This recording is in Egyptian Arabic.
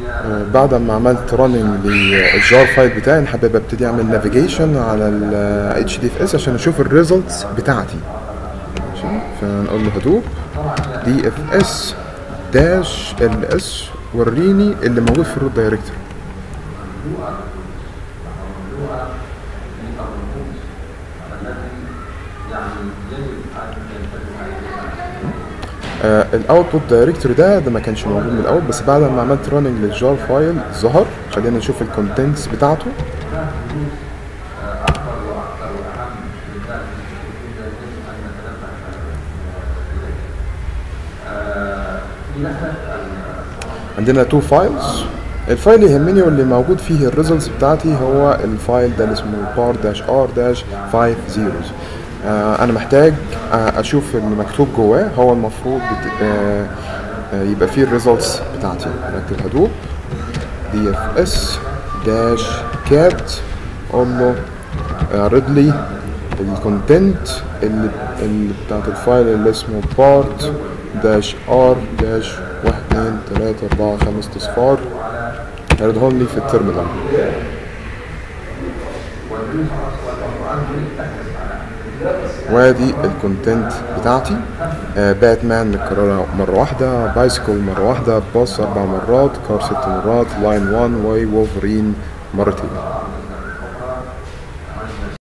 آه، بعد ما عملت راننج للجار فايل بتاعي انا حابب ابتدي اعمل نافيجيشن على ال اتش دي اف اس عشان اشوف الريزلتس بتاعتي ماشي فنقول له هدوب دي اف اس داش ال اس وريني اللي موجود في الروت دايركتوري الاوتبوت دايركتوري ده ده ما كانش موجود من الاول بس بعد ما عملت راننج للجار فايل ظهر خلينا نشوف الكونتنتس بتاعته عندنا تو فايلز الفايل اللي يهمني واللي موجود فيه الريزلتس بتاعتي هو الفايل ده اللي اسمه بار داش ار داش 5 zeros آه انا محتاج آه اشوف اللي مكتوب جواه هو المفروض بت... آه آه يبقى فيه الريزلتس بتاعتي بكتب هدوب دي اف اس داش كات اقول له اعرض لي الكونتنت اللي, اللي بتاعت الفايل اللي اسمه بارت داش ار داش واحد اتنين تلاتة أربعة خمس أصفار اعرضهم لي في الترمينال وادي الكونتنت بتاعتي آه باتمان متكررة مرة واحدة بايسكل مرة واحدة باص أربع مرات كار ست مرات لاين 1 واي وولفرين مرتين